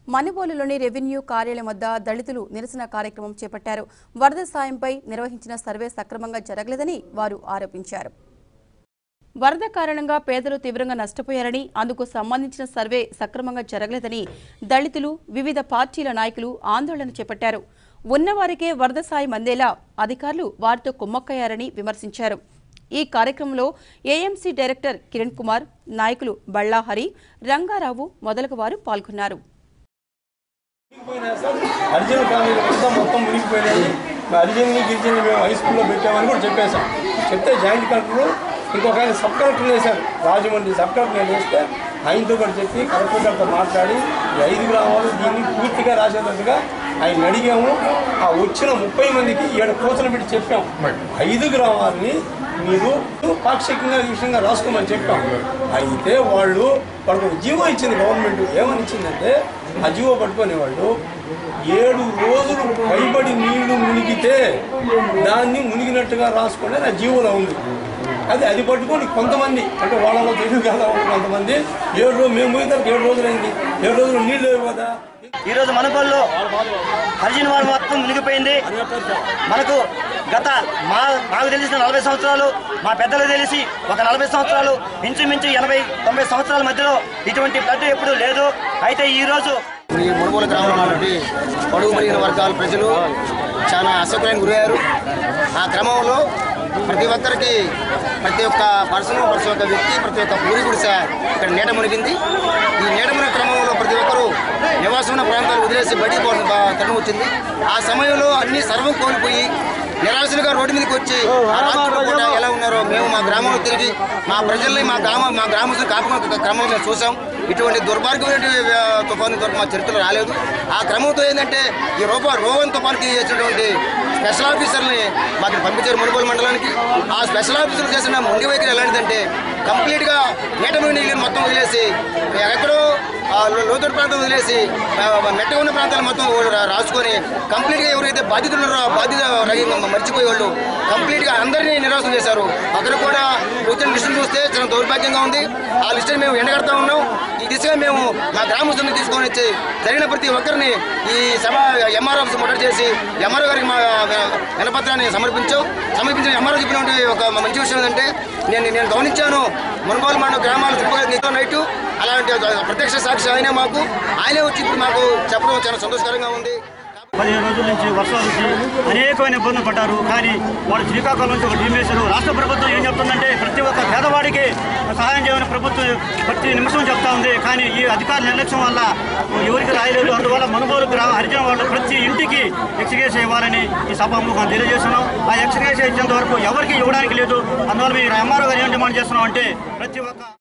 మణిబోలులోని revenue కార్యాలయం వద్ద దళితులు నిరసన కార్యక్రమం చేపట్టారు వరద సాయంపై నిర్వహించిన సర్వే సక్రమంగా జరగలేదని వారు ఆరోపించారు వరద కారణంగా పేదలు తీవ్రంగా నష్టపోయారని అందుకు సంబంధించిన సర్వే సక్రమంగా జరగలేదని దళితులు వివిధ పార్టీల నాయకులు ఆందోళన చేపట్టారు ఉన్నవారికే వరద సాయం అందేలా అధికారులు వారితో కుమ్మక్కయ్యారని విమర్శించారు ఈ కార్యక్రమంలో ఏఎంసీ డైరెక్టర్ కిరణ్ కుమార్ నాయకులు బళ్ళాహరి రంగారావు మొదలగు వారు పాల్గొన్నారు మునిగిపోయినాయి సార్ హరిజన కాలనీ అంతా మొత్తం మునిగిపోయినాయి హరిజన్ని గిరిజన్ని మేము హై స్కూల్లో పెట్టామని కూడా చెప్పేశాం చెప్తే జాయింట్ కలెక్టర్ ఇంకొక ఆయన సబ్ కలెక్టర్ వేశారు రాజమండ్రి సబ్ కలెక్టర్ నేను వేస్తే ఆయనతో కూడా చెప్పి కలెక్టర్ గారితో మాట్లాడి ఈ ఐదు గ్రామాలు దీన్ని పూర్తిగా రాసేటట్టుగా ఆయన అడిగాము ఆ వచ్చిన ముప్పై మందికి ఏడు కోతలు పెట్టి చెప్పాం ఐదు గ్రామాలని మీరు పాక్షికంగా ఈ విషయంగా రాసుకోమని చెప్పాం అయితే వాళ్ళు వాళ్ళకు ఒక జీవో ఇచ్చింది గవర్నమెంట్ ఏమని ఇచ్చిందంటే ఆ జీవో పట్టుకునే వాళ్ళు ఏడు రోజులు పైబడి నీళ్లు మునిగితే దాన్ని మునిగినట్టుగా రాసుకునే నా జీవోలో ఉంది అది అది పట్టుకొని కొంతమంది అంటే వాళ్ళలో తెలివి కదా కొంతమంది ఏడు రోజులు మేము మునిగితే ఏడు రోజులైంది ఏడు రోజులు నీళ్ళు లేవు కదా ఈ రోజు మనపల్లిలో హరిజన్ వాడు మొత్తం మునిగిపోయింది మనకు గత మా నాకు తెలిసిన నలభై సంవత్సరాలు మా పెద్దలకు తెలిసి ఒక నలభై సంవత్సరాలు ఇంచుమించు ఎనభై తొంభై సంవత్సరాల మధ్యలో ఇటువంటి ఫ్లడ్ ఎప్పుడూ లేదు అయితే ఈ రోజు ఈ మునుగోలు గ్రామంలో ఉన్నటువంటి పొడుగు బలిగిన వర్గాల ప్రజలు చాలా అసౌకర్యానికి గురయ్యారు ఆ క్రమంలో ప్రతి ఒక్కరికి ప్రతి ఒక్క పర్సన్ ప్రతి ఒక్క వ్యక్తి ప్రతి ఒక్క ఊరి గుడిస ఇక్కడ నీట మునిగింది ఈ నీట మునిగిన క్రమంలో ప్రతి ఒక్కరూ నివాసం ఉన్న ప్రాంతాలు వదిలేసి బయటికి పోవడం తరుణం వచ్చింది ఆ సమయంలో అన్ని సర్వం కోల్పోయి నిరాశలుగా రోడ్డు మీదకి వచ్చి ఆ రాత్రులు కూడా ఎలా ఉన్నారో మేము మా గ్రామంలో తిరిగి మా ప్రజల్ని మా గ్రామ మా గ్రామస్తులు కాపుకున్న క్రమంలో మేము చూసాం ఇటువంటి దుర్మార్గమైన ఆ, తుఫాను తుఫాను మా చరిత్రలో రాలేదు ఆ క్రమంతో ఏంటంటే ఈ రూప రోవన్ తుఫాన్కి చేసినటువంటి స్పెషల్ ఆఫీసర్ని మాకు పంపించారు మునుగోలు మండలానికి ఆ స్పెషల్ ఆఫీసర్లు చేసిన మొండి వైఖరి ఎలాంటిదంటే కంప్లీట్గా నీట నీళ్ళు మొత్తం వదిలేసి ఎక్కడో ఆ లో- లోతట్టు ప్రాంతం వదిలేసి ఆ, మెట్ట ఉన్న ప్రాంతాలు మొత్తం రా- రాసుకొని కంప్లీట్గా ఎవరైతే బాధితులు ఉన్నారో ఆ బాధిత రహిత మర్చిపోయే వాళ్ళు కంప్లీట్గా అందరినీ నిరాశం చేశారు అక్కడ కూడా వచ్చిన లిస్టును చూస్తే చాలా దౌర్భాగ్యంగా ఉంది ఆ లిస్టుని మేము ఎండగడతా ఉన్నాం ఈ దిశగా మేము మా గ్రామస్తులను తీసుకొని వచ్చి జరిగిన ప్రతి ఒక్కరిని ఈ సభ ఎంఆర్ ఆఫీస్ ముట్టడి చేసి ఎంఆర్ఓ గారికి మా వినపత్రాన్ని సమర్పించాం సమర్పించిన ఎంఆర్ఓ చెప్పినటువంటి ఒక మంచి విషయం ఏంటంటే నేను నేను గమనించాను మున్గోలు మండల గ్రామాలు చుట్టుపక్కల నైట్ అలాంటి ప్రత్యక్ష సాక్షి ఆయనే మాకు ఆయనే వచ్చి ఇప్పుడు మాకు చెప్పడం చాలా సంతోషకరంగా ఉంది పదిహేను రోజుల నుంచి వర్షాలు వచ్చి అనేకమైన ఇబ్బందులు పడ్డారు కానీ వాళ్ళు శ్రీకాకుళం నుంచి ఒక టీం వేశారు రాష్ట్ర ప్రభుత్వం ఏం చెప్తుందంటే ప్రతి ఒక్క పేదవాడికి సహాయం చేయమని ప్రభుత్వం ప్రతి నిమిషం చెప్తా ఉంది కానీ ఈ అధికార నిర్లక్ష్యం వల్ల ఎవరికి రాయలేదు అందువల్ల మనుగోలు గ్రామ హరిజన వాళ్ళు ప్రతి ఇంటికి ఎక్స్గ్రేస్ ఇవ్వాలని ఈ సభాముఖం తెలియజేస్తున్నాం ఆ ఎక్స్గ్రేస్ ఇచ్చేంత వరకు ఎవరికి ఇవ్వడానికి లేదు అందువల్ల మీరు ఎంఆర్ఓ గారు ఏం డిమాండ్ చేస్తున్నాం అంటే ప్రతి ఒక్క